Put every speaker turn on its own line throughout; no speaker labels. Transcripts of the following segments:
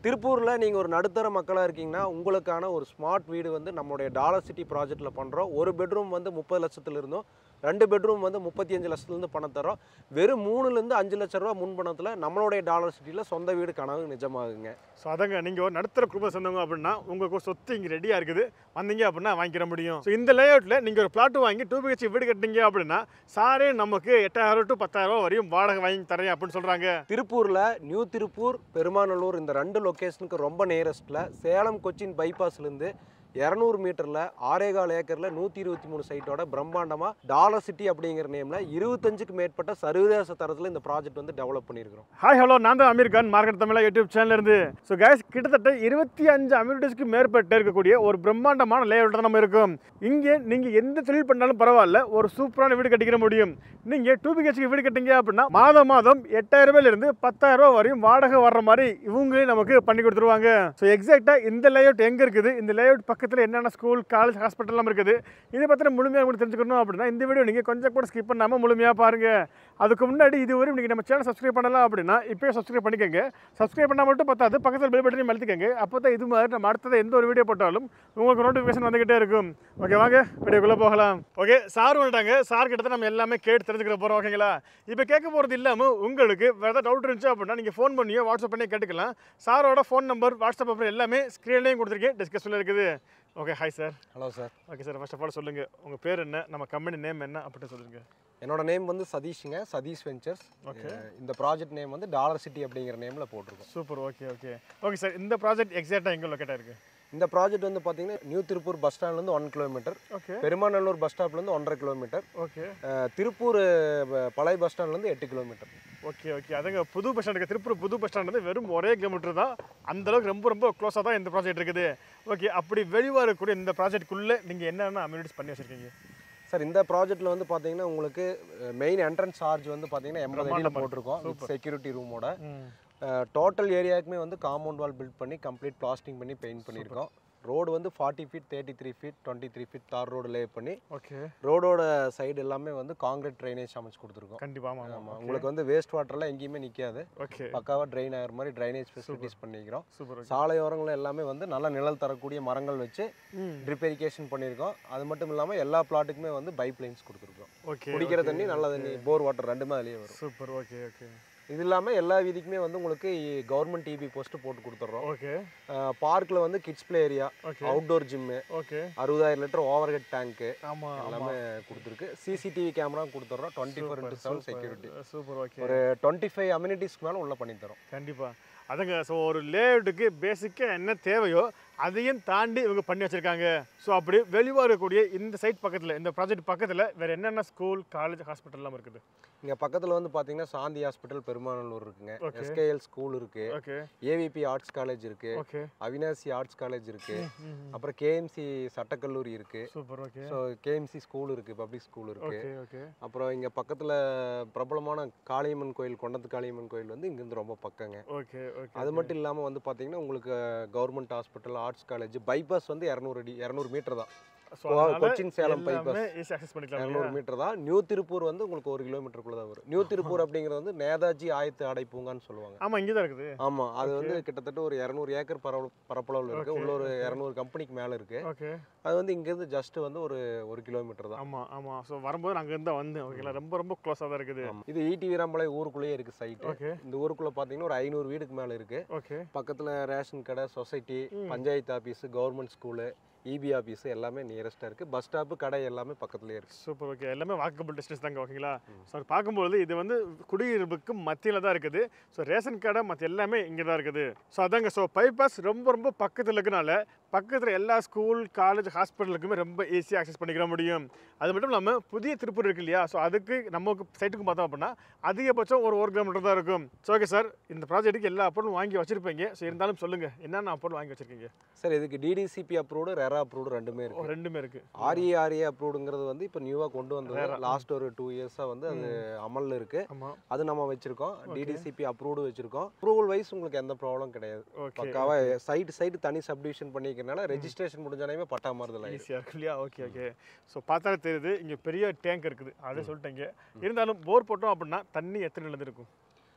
திருப்பூரில் நீங்கள் ஒரு நடுத்தர மக்களாக இருக்கீங்கன்னா உங்களுக்கான ஒரு ஸ்மார்ட் வீடு வந்து நம்மளுடைய டாலர் சிட்டி ப்ராஜெக்ட்டில் பண்ணுறோம் ஒரு பெட்ரூம் வந்து முப்பது லட்சத்துல இருந்தும் ரெண்டு பெட்ரூம் வந்து முப்பத்தி அஞ்சு லட்சத்துலேருந்து பணம் தரோம் வெறும் மூணுலேருந்து அஞ்சு லட்ச ரூபா முன் பணத்தில் நம்மளுடைய டாலர் சிட்டியில் சொந்த வீடு கனவு நிஜமாகுங்க
ஸோ அதங்க நீங்கள் ஒரு நடுத்தர குடும்பம் சேர்ந்தவங்க அப்படின்னா உங்களுக்கு ஒரு சொத்து இங்கே ரெடியாக இருக்குது வந்தீங்க அப்படின்னா வாங்கிக்கிற முடியும் ஸோ இந்த லேஅவுட்டில் நீங்கள் ஒரு பிளாட் வாங்கி டூ பிஹெச் வீடு கட்டினீங்க அப்படின்னா சாரே நமக்கு எட்டாயிரம் டு பத்தாயிரம் வரையும் வாடகை வாங்கி தரேன் அப்படின்னு சொல்கிறாங்க
திருப்பூரில் நியூ திருப்பூர் பெருமாநல்லூர் இந்த ரெண்டு லொக்கேஷனுக்கு ரொம்ப நியரஸ்ட்டில் சேலம் கொச்சின் பைபாஸ்லேருந்து இரநூறு மீட்டரில் ஆரேகால் ஏக்கரில் நூற்றி இருபத்தி மூணு சைட்டோட பிரம்மாண்டமாக டாலர் சிட்டி அப்படிங்கிற நேமில் இருபத்தஞ்சுக்கு மேற்பட்ட சர்வதேச தரத்தில் இந்த ப்ராஜெக்ட் வந்து டெவலப் பண்ணியிருக்கிறோம்
ஹாய் ஹலோ நான் தான் அமீர் கான் மார்க்கெட் தமிழா யூடியூப் சேனல்ல இருந்து ஸோ கேஸ் கிட்டத்தட்ட இருபத்தி அஞ்சு அம்யூனிட்டிஸ்க்கு மேற்பட்ட இருக்கக்கூடிய ஒரு பிரம்மாண்டமான லேஅவுட் தான் நம்ம இருக்கும் இங்கே நீங்கள் எந்த தொழில் பண்ணாலும் பரவாயில்ல ஒரு சூப்பரான வீடு கட்டிக்கிற முடியும் நீங்கள் டூ பிஹெச்க்கு வீடு கட்டிங்க அப்படின்னா மாதம் மாதம் எட்டாயிரம் ரூபாயிலிருந்து பத்தாயிரம் ரூபாய் வரையும் வாடகை வர்ற மாதிரி இவங்களே நமக்கு பண்ணி கொடுத்துருவாங்க ஸோ எக்ஸாக்டாக இந்த லேஅவுட் எங்கே இருக்குது இந்த லேஅவுட் பக்கத்தில் என்னென்ன ஸ்கூல் காலேஜ் ஹாஸ்பிட்டல்லாம் இருக்குது இதை பற்றின முழுமையாக உங்களுக்கு தெரிஞ்சுக்கணும் அப்படின்னா இந்த வீடியோ நீங்கள் கொஞ்சம் கூட ஸ்கிப் பண்ணாமல் முழுமையாக பாருங்கள் அதுக்கு முன்னாடி இதுவரை நீங்கள் நம்ம சேனல் சப்ஸ்கிரைப் பண்ணலாம் அப்படின்னா இப்போயே சப்ஸ்கிரைப் பண்ணிக்கோங்க சப்ஸ்கிரைப் பண்ணால் மட்டும் பத்தாது பக்கத்தில் பெல் பட்டனையும் அழுத்திக்கோங்க அப்போ தான் இது மாதிரி நம்ம அடுத்தது எந்த ஒரு வீடியோ போட்டாலும் உங்களுக்கு நோட்டிஃபிகேஷன் வந்துகிட்டே இருக்கும் ஓகே வாங்க வீடியோக்குள்ளே போகலாம் ஓகே சார் வந்துட்டாங்க சார் கிட்ட நம்ம எல்லாமே கேட்டு தெரிஞ்சுக்கிற போகிறோம் ஓகேங்களா இப்போ கேட்க போகிறது இல்லாமல் உங்களுக்கு வேறு ஏதாவது டவுட் இருந்துச்சு அப்படின்னா நீங்கள் ஃபோன் பண்ணியோ வாட்ஸ்அப் பண்ணி கேட்டுக்கலாம் சாரோட ஃபோன் நம்பர் வாட்ஸ்அப் நம்பர் எல்லாமே ஸ்க்ரீன்லேயும் கொடுத்துருக்கேன் டிஸ்கஷனில் இருக்குது okay hi sir
hello sir
okay sir first of all சொல்லுங்கள் உங்கள் பேர் என்ன நம்ம கம்பெனி நேம் என்ன அப்படின்னு சொல்லுங்கள்
என்னோட நேம் வந்து சதீஷுங்க சதீஷ் வெஞ்சர்ஸ்
Okay.
இந்த ப்ராஜெக்ட் நேம் வந்து டாலர் சிட்டி அப்படிங்கிற நேமில் போட்டிருக்கோம்
super okay okay okay sir இந்த ப்ராஜெக்ட் எக்ஸாக்டாக எங்கே லொக்கேட்டாக இருக்குது
இந்த ப்ராஜெக்ட் வந்து பார்த்தீங்கன்னா நியூ திருப்பூர் பஸ் ஸ்டாண்ட்லேருந்து one kilometre
okay
Perumanallur bus ஸ்டாப்லேருந்து ஒன்றரை கிலோமீட்டர்
ஓகே
அஹ், திருப்பூர் அஹ், பழைய பஸ் ஸ்டாண்ட்லேருந்து எட்டு கிலோமீட்டர்
ஓகே ஓகே அதுங்க புது பஸ் ஸ்டாண்டுக்கு திருப்பூர் புது பஸ் ஸ்டாண்ட் வந்து வெறும் ஒரே கிலோமீட்டர் தான் அந்த அளவுக்கு ரொம்ப ரொம்ப க்ளோஸாக தான் இந்த ப்ராஜெக்ட் இருக்குது ஓகே அப்படி வெளிவாக இருக்கக்கூடிய இந்த ப்ராஜெக்ட்குள்ளே நீங்கள் என்னென்ன அம்யூனிட்டிஸ் பண்ணி வச்சிருக்கீங்க
சார் இந்த ப்ராஜெக்ட்டில் வந்து பார்த்தீங்கன்னா உங்களுக்கு மெயின் என்ட்ரன்ஸ் சார்ஜ் வந்து பார்த்தீங்கன்னா எண்பது அடியில்
பிரம்மாண்டமா
போட்டிருக்கோம் செக்யூரிட்டி ரூமோட
ம்
டோட்டல் ஏரியாவுக்குமே வந்து காம்பவுண்ட் வால் பில்ட் பண்ணி கம்ப்ளீட் பிளாஸ்டிங் பண்ணி பெயிண்ட் பண்ணியிருக்கோம் ரோடு வந்து forty feet thirty three feet twenty three feet தார் ரோடு லே பண்ணி
ஓகே
ரோடோட சைடு எல்லாமே வந்து காங்கிரீட் ட்ரைனேஜ் அமைச்சு கொடுத்துருக்கோம்
கண்டிப்பாக ஆமாம்
ஆமாம்
ஆமாம்
உங்களுக்கு வந்து வேஸ்ட் வாட்டர்லாம் எங்கேயுமே நிற்காது
ஓகே
பக்காவாக ட்ரைன் ஆகிற மாதிரி ட்ரைனேஜ் ஃபெசிலிட்டிஸ் பண்ணிக்கிறோம்
சூப்பர் ஓகே
சாலையோரங்கள் எல்லாமே வந்து நல்ல நிழல் தரக்கூடிய மரங்கள் வச்சு
ம்
ட்ரிப் இரிகேஷன் பண்ணியிருக்கோம் அது மட்டும் இல்லாமல் எல்லா பிளாட்டுக்குமே வந்து பைப் லைன்ஸ் கொடுத்துருக்கோம்
ஓகே
குடிக்கிற தண்ணி நல்ல தண்ணி போர் வாட்டர் ரெண்டுமே அதுலேயே வரும்
சூப்பர் ஓகே ஓகே
இது இல்லாமல் எல்லா வீதிக்குமே வந்து உங்களுக்கு கவர்மெண்ட் டிபி போஸ்ட் போட்டு கொடுத்துட்றோம்
ஓகே
பார்க்கில் வந்து kids play area
okay
outdoor gym
okay
அறுபதாயிரம் லிட்டர் ஓவர் ஹெட் டேங்க்கு
ஆமாம்
எல்லாமே கொடுத்துருக்கு சிசிடிவி கேமரா கொடுத்துட்றோம் twenty four into seven security
super okay
ஒரு டுவெண்ட்டி ஃபைவ் அம்யூனிட்டிஸ்க்கு மேலே உள்ள பண்ணி தரோம்
கண்டிப்பாக அதுங்க ஸோ ஒரு லேஅவுட்டுக்கு பேசிக்காக என்ன தேவையோ அதையும் தாண்டி இவங்க பண்ணி வச்சுருக்காங்க ஸோ அப்படி வெளிவாக இருக்கக்கூடிய இந்த சைட் பக்கத்தில் இந்த ப்ராஜெக்ட் பக்கத்தில் வேறு என்னென்ன ஸ்கூல் காலேஜ் ஹாஸ்பிட்டல்லாம் இருக்குது
இங்கே பக்கத்தில் வந்து பார்த்தீங்கன்னா சாந்தி ஹாஸ்பிட்டல் பெருமாநல்லூர் இருக்குங்க
Okay.
எஸ்கேஎல் ஸ்கூல் இருக்கு
ஓகே
ஏவிபி ஆர்ட்ஸ் காலேஜ் இருக்கு
ஓகே
அவினாசி ஆர்ட்ஸ் காலேஜ் இருக்கு அப்புறம் கேஎம்சி சட்டக்கல்லூரி இருக்கு
super okay
so KMC school இருக்கு பப்ளிக் ஸ்கூல் இருக்கு
ஓகே ஓகே
அப்புறம் இங்கே பக்கத்தில் பிரபலமான காளியம்மன் கோயில் கொண்டத்து காளியம்மன் கோயில் வந்து இங்கேருந்து ரொம்ப பக்கங்க
ஓகே ஓகே
அது மட்டும் இல்லாமல் வந்து பார்த்தீங்கன்னா உங்களுக்கு government hospital arts college bypass வந்து இரநூறு அடி இரநூறு மீட்டர் தான்
ஸோ
கொ- கொச்சின் சேலம்
எல்லாமே
bypass.
ஈஸி அக்சஸ் பண்ணிக்கலாம்
இரநூறு மீட்டர் தான் நியூ திருப்பூர் வந்து உங்களுக்கு ஒரு கிலோமீட்டருக்குள்ள தான் வரும் நியூ திருப்பூர் அப்படிங்கிறது வந்து நேதாஜி ஆயத்து ஆடை பூங்கான்னு சொல்லுவாங்க
ஆமாம் இங்கே தான் இருக்குது
ஆமா அது வந்து கிட்டத்தட்ட ஒரு இரநூறு ஏக்கர் பரவ பரப்பளவில் இருக்கு உள்ள ஒரு இரநூறு கம்பெனிக்கு மேல இருக்கு
ஓகே
அது வந்து இங்கேருந்து ஜஸ்ட் வந்து ஒரு ஒரு கிலோமீட்டர் தான்
ஆமாம் ஆமாம் ஸோ வரும்போது நான் அங்கேருந்து தான் வந்தேன் ஓகேங்களா ரொம்ப ரொம்ப க்ளோஸாக தான் இருக்குது
ஆமா. இது ஈட்டி வீராம்பாளையம் ஊருக்குள்ளேயே இருக்கு சைட்
ஓகே
இந்த ஊருக்குள்ள பாத்தீங்கன்னா ஒரு ஐநூறு வீடுக்கு மேல இருக்கு
ஓகே
பக்கத்துல ரேஷன் கடை society panchayat office government school EB office எல்லாமே நியரஸ்டா இருக்கு பஸ் ஸ்டாப்பு கடை எல்லாமே பக்கத்துலயே இருக்கு
சூப்பர் ஓகே எல்லாமே வாக்கபிள் டிஸ்டன்ஸ் தாங்க ஓகேங்களா ஸோ பார்க்கும்போது இது வந்து குடியிருப்புக்கு மத்தியில் தான் இருக்குது ஸோ ரேஷன் கடை மற்ற எல்லாமே இங்கே தான் இருக்குது ஸோ அதாங்க ஸோ பைபாஸ் ரொம்ப ரொம்ப பக்கத்தில் இருக்கனால பக்கத்தில் எல்லா ஸ்கூல் காலேஜ் ஹாஸ்பிட்டலுக்குமே ரொம்ப ஈஸியாக அக்சஸ் பண்ணிக்கிற முடியும் அது மட்டும் இல்லாமல் புதிய திருப்பூர் இருக்கு இல்லையா ஸோ அதுக்கு நமக்கு சைட்டுக்கு பார்த்தோம் அப்படின்னா அதிகபட்சம் ஒரு ஒரு கிலோமீட்டர் தான் இருக்கும் ஸோ ஓகே சார் இந்த ப்ராஜெக்ட்டுக்கு எல்லா அப்பளும் வாங்கி வச்சிருப்பீங்க ஸோ இருந்தாலும் சொல்லுங்கள் என்னென்ன அப்பளும் வாங்கி வச்சிருக்கீங்க
சார் இதுக்கு டிடிசிபி அப்ரூவ்டு ரெரா அப்ரூவ்டு ரெண்டுமே
ஓ,
இருக்கு
ரெண்டுமே இருக்குது
ஆர்ஏ ஆர்ஏ அப்ரூவ்டுங்கிறது வந்து இப்போ நியூவாக கொண்டு வந்தது லாஸ்ட் ஒரு டூ இயர்ஸாக வந்து அது அமல்ல இருக்கு
ஆமாம்
அது நம்ம வச்சிருக்கோம் டிடிசிபி அப்ரூவ்டு வச்சிருக்கோம் அப்ரூவல் வைஸ் உங்களுக்கு எந்த ப்ராப்ளம் கிடையாது
ஓகே
பக்காவா சைடு சைடு தனி சப்டிவிஷன் பண்ணிக்கிறனால ரெஜிஸ்ட்ரேஷன் முடிஞ்சாலுமே பட்டா மாறுதல் ஆயிடும்
ஈஸியாக இருக்கு இல்லையா ஓகே ஓகே ஸோ பார்த்தாலே தெரியுது இங்கே பெரிய டேங்க் இருக்குது அதே சொல்லிட்டேங்க இருந்தாலும் போர் போட்டோம் அப்படின்னா தண்ணி எத்தனை நிலந்து இருக்கும்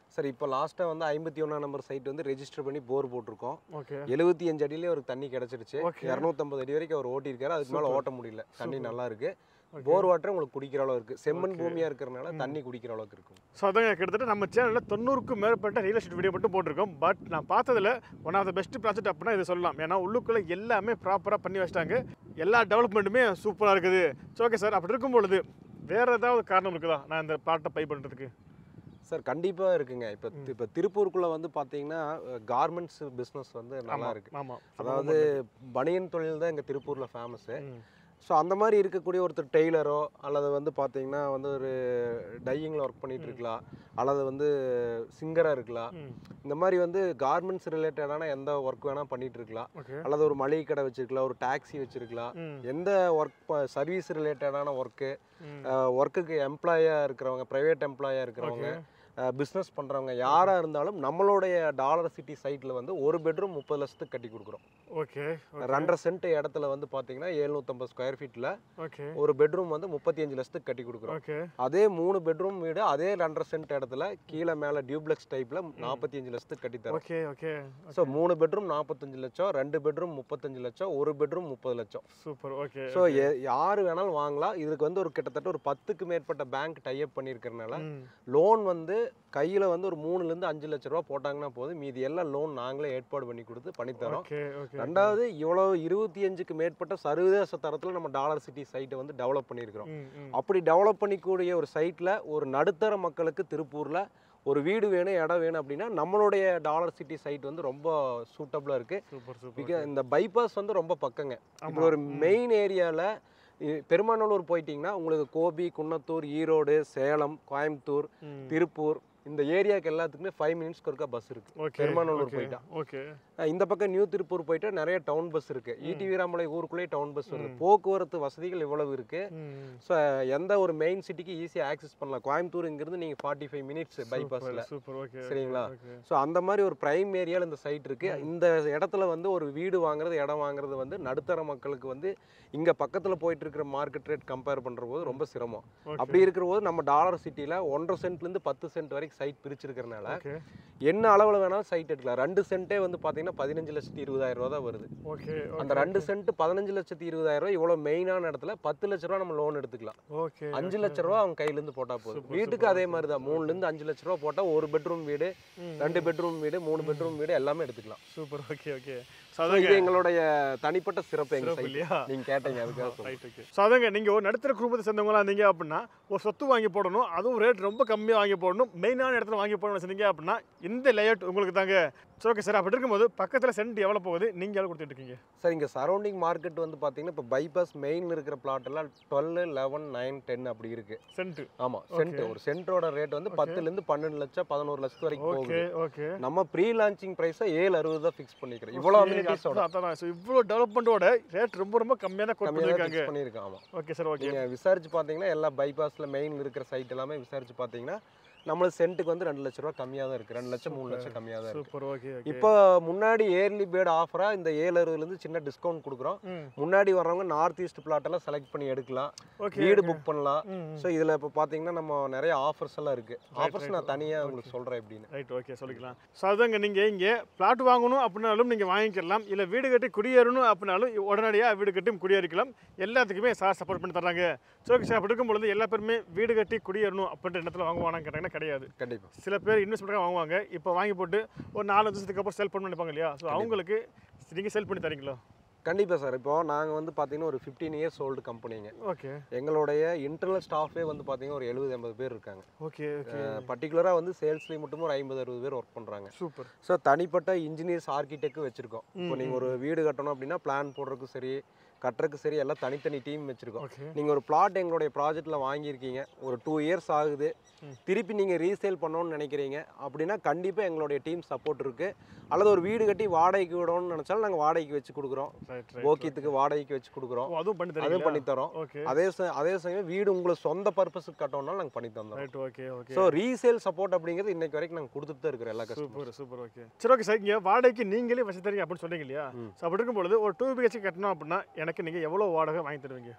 சார் இப்போ லாஸ்ட்டாக வந்து ஐம்பத்தி ஒன்றாம் நம்பர் சைட் வந்து ரெஜிஸ்டர் பண்ணி போர் போட்டிருக்கோம்
ஓகே
எழுபத்தி அஞ்சு அடியிலே ஒரு தண்ணி கிடச்சிருச்சு
Okay.
இரநூத்தம்பது அடி வரைக்கும் அவர் ஓட்டியிருக்காரு அதுக்கு மேலே ஓட்ட முடியல தண்ணி நல்லா இருக்கு
Okay.
போர் வாட்டர் உங்களுக்கு குடிக்கிற அளவு இருக்கு செம்மண்
Okay.
பூமியா இருக்கிறனால தண்ணி குடிக்கிற அளவுக்கு இருக்கும்
ஸோ அதாங்க கிட்டத்தட்ட நம்ம சேனலில் தொண்ணூறுக்கும் மேற்பட்ட ரியல் எஸ்டேட் வீடியோ மட்டும் போட்டிருக்கோம் பட் நான் பார்த்ததுல one of the best project அப்படின்னா இதை சொல்லலாம் ஏன்னா உள்ளுக்குள்ளே எல்லாமே ப்ராப்பராக பண்ணி வச்சிட்டாங்க எல்லா டெவலப்மெண்ட்டுமே சூப்பராக இருக்குது ஸோ ஓகே சார் அப்படி இருக்கும் பொழுது வேறு ஏதாவது காரணம் இருக்குதா நான் இந்த பிளாட்டை பை பண்ணுறதுக்கு
சார் கண்டிப்பா இருக்குங்க இப்போ இப்போ திருப்பூருக்குள்ள வந்து பாத்தீங்கன்னா கார்மெண்ட்ஸ் பிஸ்னஸ் வந்து நல்லா இருக்கு
ஆமாம்
அதாவது பனியன் தொழில் தான் இங்க திருப்பூர்ல ஃபேமஸ் ஸோ அந்த மாதிரி இருக்கக்கூடிய ஒருத்தர் டெய்லரோ அல்லது வந்து பார்த்தீங்கன்னா வந்து ஒரு டையிங்கில் ஒர்க் பண்ணிட்டு இருக்கலாம் அல்லது வந்து சிங்கராக இருக்கலாம் இந்த மாதிரி வந்து கார்மெண்ட்ஸ் ரிலேட்டடான எந்த ஒர்க் வேணால் பண்ணிட்டு இருக்கலாம்
ஓகே
அல்லது ஒரு மளிகை கடை வச்சிருக்கலாம் ஒரு டாக்ஸி வச்சிருக்கலாம்
ம்
எந்த ஒர்க் சர்வீஸ் ரிலேட்டடான ஒர்க்கு
ம்.
ஒர்க்குக்கு எம்ப்ளாயாக இருக்கிறவங்க ப்ரைவேட் எம்ப்ளாயாக இருக்கிறவங்க பிஸ்னஸ் பண்ணுறவங்க யாராக இருந்தாலும் நம்மளுடைய டாலர் சிட்டி சைட்டில் வந்து ஒரு பெட்ரூம் முப்பது லட்சத்துக்கு கட்டி கொடுக்குறோம்
ஓகே
ரெண்டரை சென்ட் இடத்துல வந்து பார்த்தீங்கன்னா எழுநூற்றம்பது ஸ்கொயர் ஃபீட்டில்
ஓகே
ஒரு பெட்ரூம் வந்து முப்பத்தி அஞ்சு லட்சத்துக்கு கட்டி கொடுக்குறோம்
ஓகே
அதே மூணு பெட்ரூம் வீடு அதே ரெண்டரை சென்ட் இடத்துல கீழே மேலே டியூப்ளெக்ஸ் டைப்பில் நாற்பத்தி அஞ்சு லட்சத்துக்கு கட்டி தரோம்
ஓகே ஓகே
ஸோ மூணு பெட்ரூம் நாற்பத்தஞ்சு லட்சம் ரெண்டு பெட்ரூம் முப்பத்தஞ்சு லட்சம் ஒரு பெட்ரூம் முப்பது லட்சம்
சூப்பர் ஓகே
ஸோ யார் வேணாலும் வாங்கலாம் இதுக்கு வந்து ஒரு கிட்டத்தட்ட ஒரு பத்துக்கு மேற்பட்ட பேங்க் டைப் பண்ணியிருக்கிறனால
ம்
லோன் வந்து கையில் வந்து ஒரு மூணுலேருந்து அஞ்சு லட்ச ரூபா போட்டாங்கன்னா போதும் மீதி எல்லாம் லோன் நாங்களே ஏற்பாடு பண்ணி கொடுத்து பண்ணித்தரோம்
ஓகே ஓகே
ரெண்டாவது இவ்வளவு இருபத்தி அஞ்சுக்கு மேற்பட்ட சர்வதேச தரத்தில் நம்ம டாலர் சிட்டி சைட்டை வந்து டெவலப் பண்ணியிருக்கிறோம்
ம் ம்
அப்படி டெவலப் பண்ணிக்கூடிய ஒரு சைட்டில் ஒரு நடுத்தர மக்களுக்கு திருப்பூரில் ஒரு வீடு வேணும் இடம் வேணும் அப்படின்னா நம்மளுடைய டாலர் சிட்டி சைட் வந்து ரொம்ப சூட்டபுளாக இருக்குது
சூப்பர் சூப்பர்
பிக இந்த பைபாஸ் வந்து ரொம்ப பக்கங்க
ஆமா.
இப்போ ஒரு மெயின் ஏரியாவில் பெருமாநல்லூர் போயிட்டீங்கன்னா உங்களுக்கு கோபி குன்னத்தூர் ஈரோடு சேலம் கோயம்புத்தூர்
ம்
திருப்பூர் இந்த ஏரியாவுக்கு எல்லாத்துக்குமே ஃபைவ் மினிட்ஸ்க்கு ஒருக்கா பஸ் இருக்கு
ஓகே
பெருமாநல்லூர்
ஓகே,
போயிட்டா.
ஓகே
அஹ் இந்த பக்கம் நியூ திருப்பூர் போயிட்டா நிறைய டவுன் பஸ் இருக்கு ஈடி வீராமலை ஊருக்குள்ளேயே டவுன் பஸ் வருது போக்குவரத்து வசதிகள் இவ்வளவு இருக்கு
ம்
ஸோ எந்த ஒரு மெயின் சிட்டிக்கு ஈஸியாக ஆக்சஸ் பண்ணலாம் கோயம்புத்தூர் இங்கிருந்து நீங்கள் ஃபார்ட்டி ஃபைவ் மினிட்ஸ் பைபாஸில்
சூப்பர் ஓகே
சரிங்களா?
ஓகே
ஸோ அந்த மாதிரி ஒரு பிரைம் ஏரியாவில் இந்த சைட் இருக்கு இந்த இடத்துல வந்து ஒரு வீடு வாங்குறது இடம் வாங்குறது வந்து நடுத்தர மக்களுக்கு வந்து இங்க பக்கத்துல போயிட்டு இருக்கிற மார்க்கெட் ரேட் கம்பேர் பண்ற போது ரொம்ப சிரமம்
ஓகே
அப்படி இருக்கிற போது நம்ம டாலர் சிட்டில ஒன்றரை சென்ட்ல இருந்து பத்து சென்ட் வரைக்கும் சைட் பிரிச்சிருக்கிறனால
ஓகே
என்ன அளவுல வேணாலும் சைட் எடுக்கலாம் ரெண்டு சென்ட்டே வந்து பாத்தீங்கன்னா பதினஞ்சு லட்சத்தி இருபதாயிரம் ரூபா தான் வருது
ஓகே
அந்த ரெண்டு சென்ட் பதினஞ்சு லட்சத்தி இருபதாயிரம் ரூபாய் இவ்வளவு மெயினான இடத்துல பத்து லட்ச ரூபா நம்ம லோன் எடுத்துக்கலாம்
ஓகே
அஞ்சு லட்ச ரூபா அவங்க கையில இருந்து போட்டா போதும்
Super,
வீட்டுக்கு அதே மாதிரி தான் மூணுல இருந்து அஞ்சு லட்ச ரூபா போட்டா ஒரு பெட்ரூம் வீடு
ம்.
ரெண்டு பெட்ரூம் வீடு மூணு பெட்ரூம் வீடு எல்லாமே எடுத்துக்கலாம்
super okay okay so
So,
அதாங்க
இது எங்களுடைய தனிப்பட்ட சிறப்பு எங்க
சிறப்பு
சைட்
இல்லையா
நீங்க கேட்டீங்க அதுக்காக சொல்றேன்.
ரைட் ஓகே ஸோ அதாங்க நீங்கள் ஒரு நடுத்தர குடும்பத்தை சேர்ந்தவங்களா இருந்தீங்க அப்படின்னா ஒரு சொத்து வாங்கி போடணும் அதுவும் ரேட் ரொம்ப கம்மியாக வாங்கி போடணும் மெயினான இடத்துல வாங்கி போடணும் சொன்னீங்க அப்படின்னா இந்த லேஅவுட் உங்களுக்கு தாங்க ஸோ ஓகே சார் அப்படி இருக்கும்போது பக்கத்தில் சென்ட் எவ்வளோ போகுது நீங்கள் எவ்வளோ கொடுத்துட்டு இருக்கீங்க
சார் இங்க சரௌண்டிங் மார்க்கெட் வந்து பாத்தீங்கன்னா இப்போ பைபாஸ் மெயின் இருக்கிற பிளாட் எல்லாம் டுவெல் லெவன் நைன் டென் அப்படி இருக்கு
சென்ட்
ஆமா சென்ட் ஒரு சென்ட்டோட ரேட் வந்து பத்துல இருந்து பன்னெண்டு லட்சம் பதினோரு லட்சத்து வரைக்கும்
ஓகே
போகுது
ஓகே
நம்ம ப்ரீ லான்ச்சிங் ப்ரைஸை ஏழு அறுபது தான் ஃபிக்ஸ் பண்ணிக்கிறோம் இவ்வளோ அம்யூனிட்டிஸோட
அதான் ஸோ இவ்வளோ டெவலப்மெண்ட்டோட ரேட் ரொம்ப ரொம்ப கம்மியாக தான் கோட்
கம்மியாக தான்
பண்ணியிருக்காங்க
ஃபிக்ஸ் பண்ணியிருக்கோம் ஆமா
ஓகே சார் ஓகே
நீங்க விசாரிச்சு பாத்தீங்கன்னா எல்லா பைபாஸ்ல மெயின் இருக்கிற சைட் எல்லாமே விசாரிச்சு பாத்தீங்கன்னா நம்மளுக்கு சென்ட்டுக்கு வந்து ரெண்டு லட்ச ரூபா கம்மியா தான் இருக்கு ரெண்டு லட்சம் மூணு லட்சம் கம்மியா தான் இருக்கு
சூப்பர் ஓகே ஓகே
இப்போ முன்னாடி ஏர்லி பேர்டு ஆஃபரா இந்த ஏழு அறுபதுலேருந்து சின்ன டிஸ்கவுண்ட் கொடுக்குறோம்
ம்
முன்னாடி வர்றவங்க நார்த் ஈஸ்ட் பிளாட் எல்லாம் செலக்ட் பண்ணி எடுக்கலாம்
ஓகே
வீடு புக் பண்ணலாம்
ம்
ஸோ இதில் இப்போ பார்த்தீங்கன்னா நம்ம நிறைய ஆஃபர்ஸ் எல்லாம் இருக்கு ஆஃபர்ஸ் நான் தனியாக உங்களுக்கு சொல்கிறேன் எப்படின்னு
ரைட் ஓகே சொல்லிக்கலாம் ஸோ அதுதாங்க நீங்கள் இங்கே பிளாட் வாங்கணும் அப்படின்னாலும் நீங்கள் வாங்கிக்கலாம் இல்லை வீடு கட்டி குடியேறணும் அப்படின்னாலும் உடனடியாக வீடு கட்டி குடியேறிக்கலாம் எல்லாத்துக்குமே சார் சப்போர்ட் பண்ணி தர்றாங்க ஸோ ஓகே சார் அப்படி இருக்கும் பொழுது எல்லா பேருமே வீடு கட்டி குடியேறணும் அப்படின்ற இடத்துல வாங்குவானான்னு கேட்டாங்கன்னா கிடையாது
கண்டிப்பாக
சில பேர் இன்வெஸ்ட்மெண்ட்டாக வாங்குவாங்க இப்போ வாங்கி போட்டு ஒரு நாலு வருஷத்துக்கு அப்புறம் செல் பண்ண நினைப்பாங்க இல்லையா ஸோ அவங்களுக்கு நீங்கள் செல் பண்ணி தரீங்களா
கண்டிப்பாக சார் இப்போ நாங்கள் வந்து பார்த்தீங்கன்னா ஒரு ஃபிஃப்டீன் இயர்ஸ் ஓல்டு கம்பெனிங்க
ஓகே
எங்களுடைய இன்டர்னல் ஸ்டாஃபே வந்து பார்த்தீங்கன்னா ஒரு எழுபது எண்பது பேர் இருக்காங்க
ஓகே ஓகே
பர்டிகுலராக வந்து சேல்ஸ்லேயும் மட்டும் ஒரு ஐம்பது அறுபது பேர் ஒர்க் பண்ணுறாங்க
சூப்பர்
ஸோ தனிப்பட்ட இன்ஜினியர்ஸ் ஆர்கிடெக்ட் வச்சுருக்கோம் இப்போ நீங்கள் ஒரு வீடு கட்டணும் அப்படின்னா பிளான் போடுறதுக்கும் சரி கட்டுறதுக்கு சரி எல்லாம் தனித்தனி டீம் வச்சுருக்கோம்
ஓகே
நீங்கள் ஒரு பிளாட் எங்களுடைய ப்ராஜெக்ட்டில் வாங்கியிருக்கீங்க ஒரு டூ இயர்ஸ் ஆகுது திருப்பி நீங்கள் ரீசேல் பண்ணணும்னு நினைக்கிறீங்க அப்படின்னா கண்டிப்பாக எங்களுடைய டீம் சப்போர்ட் இருக்குது அல்லது ஒரு வீடு கட்டி வாடகைக்கு விடணும்னு நினச்சாலும் நாங்கள் வாடகைக்கு வச்சு கொடுக்குறோம்
ரைட் ரைட்
போக்கியத்துக்கு வாடகைக்கு வச்சு கொடுக்குறோம்
ஓ அதுவும் பண்ணி
அதுவும்
தரீங்களா
பண்ணி தரோம்
ஓகே
அதே ச அதே சமயம் வீடு உங்களுக்கு சொந்த பர்பஸுக்கு கட்டணும்னாலும் நாங்கள் பண்ணி தந்தோம்
right okay okay
so resale support அப்படிங்கிறது இன்னைக்கு வரைக்கும் நாங்கள் கொடுத்துட்டு தான் இருக்கிறோம் எல்லா கஸ்டமர்
சூப்பர் சூப்பர் ஓகே சரி ஓகே சார் இங்கே வாடகைக்கு நீங்களே வச்சு தரீங்க அப்படின்னு சொன்னீங்க இல்லையா
ம்.
ஸோ அப்படி இருக்கும்பொழுது ஒரு டூ பிஹெச்கே கட்டணும் அப்படின்னா எனக்கு நீங்கள் எவ்வளோ வாடகை வாங்கி தருவீங்க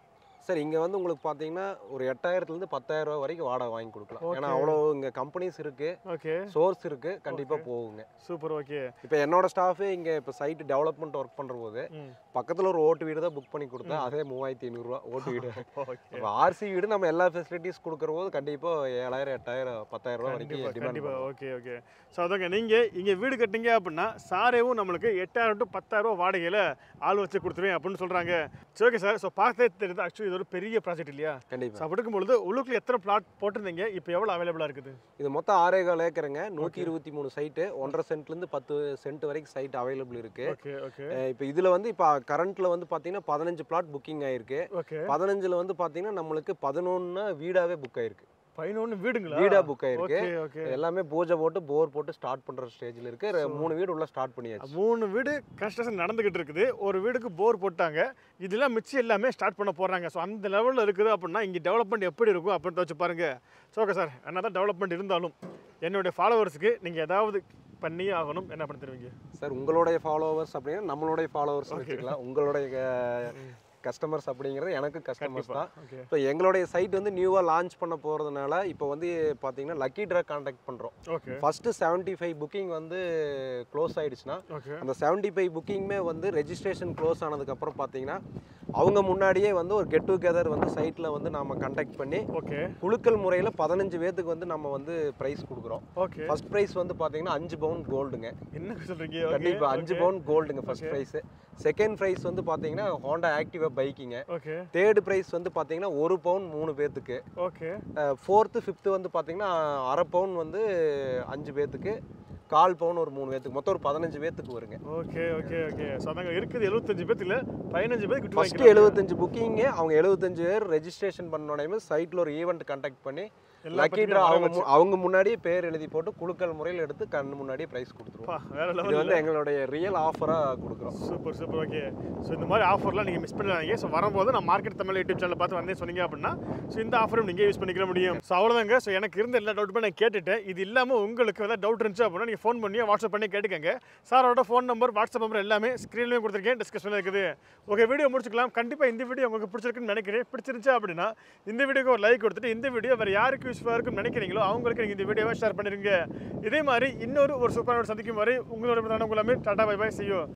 சார் இங்கே வந்து உங்களுக்கு பார்த்தீங்கன்னா ஒரு எட்டாயிரத்துலேருந்து பத்தாயிரம் ரூபா வரைக்கும் வாடகை வாங்கி கொடுக்கலாம் ஏன்னா
Okay.
அவ்வளோ இங்கே கம்பெனிஸ் இருக்கு
ஓகே
சோர்ஸ் இருக்கு கண்டிப்பாக போகுங்க
சூப்பர் ஓகே
இப்போ என்னோட ஸ்டாஃபே இங்கே இப்போ சைட் டெவலப்மெண்ட் ஒர்க் பண்ணுற போது
ம்
பக்கத்தில் ஒரு ஓட்டு வீடு தான் புக் பண்ணி கொடுத்தேன் அதே மூவாயிரத்தி ஐநூறுரூவா ஓட்டு வீடு
ஓகே
இப்போ ஆர்சி வீடு நம்ம எல்லா ஃபெசிலிட்டிஸ் கொடுக்குற போது கண்டிப்பாக ஏழாயிரம் எட்டாயிரம் பத்தாயிரம் ரூபா வரைக்கும்
கண்டிப்பா
டிமாண்ட்
கண்டிப்பா ஓகே ஓகே ஸோ அதாங்க நீங்கள் இங்கே வீடு கட்டிங்க அப்படின்னா சாரேவும் நம்மளுக்கு எட்டாயிரம் டு பத்தாயிரம் ரூபா வாடகையில் ஆள் வச்சு கொடுத்துருவேன் அப்படின்னு சொல்கிறாங்க சரி ஓகே சார் ஸோ பார்த்தே தெரியுது ஆக்சுவலி இது ஒரு பெரிய ப்ராஜெக்ட் இல்லையா ஸோ
கண்டிப்பாக
அப்படி இருக்கும்பொழுது உள்ளுக்குள்ள எத்தனை பிளாட் போட்டிருந்தீங்க இப்போ எவ்வளோ அவைலபிளாக இருக்குது
இது மொத்தம் ஆறே கால் ஏக்கருங்க நூற்றி இருபத்தி மூணு சைட்டு ஒன்றரை சென்ட்லேருந்து பத்து சென்ட் வரைக்கும் சைட் அவைலபிள் இருக்கு
ஓகே ஓகே
இப்போ இதில் வந்து இப்போ கரண்ட்டில் வந்து பார்த்தீங்கன்னா பதினஞ்சு பிளாட் புக்கிங் ஆயிருக்கு
ஓகே
பதினஞ்சில் வந்து பார்த்தீங்கன்னா நம்மளுக்கு பதினொன்று வீடாவே புக் ஆயிருக்கு
பதினொன்று வீடுங்களா
வீடா புக் ஆயிருக்கு
ஓகே ஓகே
எல்லாமே பூஜை போட்டு போர் போட்டு ஸ்டார்ட் பண்ற ஸ்டேஜ்ல இருக்கு ரெ- மூணு வீடு உள்ள ஸ்டார்ட் பண்ணியாச்சு
மூணு வீடு கன்ஸ்ட்ரக்ஷன் நடந்துகிட்டு இருக்குது ஒரு வீடுக்கு போர் போட்டாங்க இதெல்லாம் மிச்சம் எல்லாமே ஸ்டார்ட் பண்ண போறாங்க ஸோ அந்த லெவலில் இருக்குது அப்படின்னா இங்கே டெவலப்மெண்ட் எப்படி இருக்கும் அப்படின்னு வச்சு பாருங்க ஸோ ஓகே சார் என்ன தான் டெவலப்மெண்ட் இருந்தாலும் என்னுடைய ஃபாலோவர்ஸுக்கு நீங்கள் ஏதாவது பண்ணியே ஆகணும் என்ன பண்ணி தருவீங்க
சார் உங்களுடைய ஃபாலோவர்ஸ் அப்படின்னா நம்மளுடைய ஃபாலோவர்ஸ் வச்சுக்கலாம் உங்களுடைய கஸ்டமர்ஸ் அப்படிங்கிறது எனக்கு கஸ்டமர்ஸ் தான்
ஓகே
இப்போ எங்களுடைய சைட் வந்து நியூவாக லான்ச் பண்ண போகிறதுனால இப்போ வந்து பார்த்தீங்கன்னா லக்கி ட்ரா கான்டாக்ட் பண்ணுறோம்
okay
first seventy five booking வந்து க்ளோஸ் ஆயிடுச்சுன்னா
ஓகே
அந்த செவன்ட்டி ஃபைவ் புக்கிங்குமே வந்து ரெஜிஸ்ட்ரேஷன் க்ளோஸ் ஆனதுக்கப்புறம் பார்த்தீங்கன்னா அவங்க முன்னாடியே வந்து ஒரு கெட் டுகெதர் வந்து சைட்டில் வந்து நாம் கண்டக்ட் பண்ணி
ஓகே
குலுக்கல் முறையில் பதினஞ்சு பேத்துக்கு வந்து நம்ம வந்து ப்ரைஸ் கொடுக்குறோம்
ஓகே
ஃபர்ஸ்ட் ப்ரைஸ் வந்து பார்த்தீங்கன்னா அஞ்சு பவுன் கோல்டுங்க
என்ன சொல்றீங்க
கண்டிப்பாக அஞ்சு பவுன் கோல்டுங்க first
Okay.
Prize second prize வந்து பார்த்தீங்கன்னா ஹோண்டா ஆக்டிவா பைக்கிங்க
ஓகே
தேர்ட் ப்ரைஸ் வந்து பார்த்தீங்கன்னா ஒரு பவுன் மூணு பேத்துக்கு
ஓகே
ஃபோர்த்து ஃபிஃப்த்து வந்து பார்த்தீங்கன்னா அரை பவுன் வந்து அஞ்சு பேத்துக்கு கால் பவுன் ஒரு மூணு பேத்துக்கு மொத்தம் ஒரு பதினஞ்சு பேத்துக்கு வருங்க
ஓகே ஓகே ஓகே ஸோ அதாங்க இருக்குது எழுபத்தஞ்சு பேத்துல பதினஞ்சு பேர் கிட்ட
ஃபர்ஸ்ட் எழுபத்தஞ்சு புக்கிங்க அவங்க எழுபத்தஞ்சு பேர் ரெஜிஸ்ட்ரேஷன் பண்ணோடனே சைட்டில் ஒரு ஈவெண்ட் கண்டக்ட் பண்ணி
எல்லா
லக்கி
பத்திரிக்கையும்
ட்ரா
வர
அவங்க
வச்சு.
மு- அவங்க முன்னாடியே பேர் எழுதி போட்டு குலுக்கல் முறையில் எடுத்து கண் முன்னாடியே ப்ரைஸ் கொடுத்துருவோம்
பா, வேற
இது
லெவல்
வந்து எங்களுடைய ரியல் ஆஃபராக கொடுக்குறோம்
சூப்பர் சூப்பர் ஓகே ஸோ இந்த மாதிரி ஆஃபர்லாம் நீங்கள் மிஸ் பண்ணிடாதீங்க ஸோ வரும்போது நான் மார்க்கெட் தமிழ் யூடியூப் சேனல் பார்த்து வந்தே சொன்னீங்க அப்படின்னா ஸோ இந்த ஆஃபரும் நீங்கள் யூஸ் பண்ணிக்க முடியும் ஸோ அவ்வளோதாங்க ஸோ எனக்கு இருந்த எல்லா டவுட்டுமே நான் கேட்டுட்டேன் இது இல்லாமல் உங்களுக்கு ஏதாவது டவுட் இருந்துச்சு அப்படின்னா நீங்கள் ஃபோன் பண்ணி வாட்ஸ்அப் பண்ணி கேட்டுக்கங்க சாரோட ஃபோன் நம்பர் வாட்ஸ்அப் நம்பர் எல்லாமே ஸ்க்ரீன்லேயும் கொடுத்துருக்கேன் டிஸ்கஷனில் இருக்குது ஓகே வீடியோ முடிச்சுக்கலாம் கண்டிப்பாக இந்த வீடியோ உங்களுக்கு பிடிச்சிருக்குன்னு நினைக்கிறேன் பிடிச்சிருந்துச்சு அப்படின்னா இந்த வீடியோக்கு ஒரு லைக் கொடுத்துட்டு இந்த வீடியோ வேறு யாருக்கு யூஸ்ஃபுல்லாக இருக்குன்னு நினைக்கிறீங்களோ அவங்களுக்கு நீங்கள் இந்த வீடியோவை ஷேர் பண்ணிருங்க இதே மாதிரி இன்னொரு ஒரு சூப்பரான சந்திக்கும் வரை உங்களோட உங்களை டாடா பை பை செய்யும்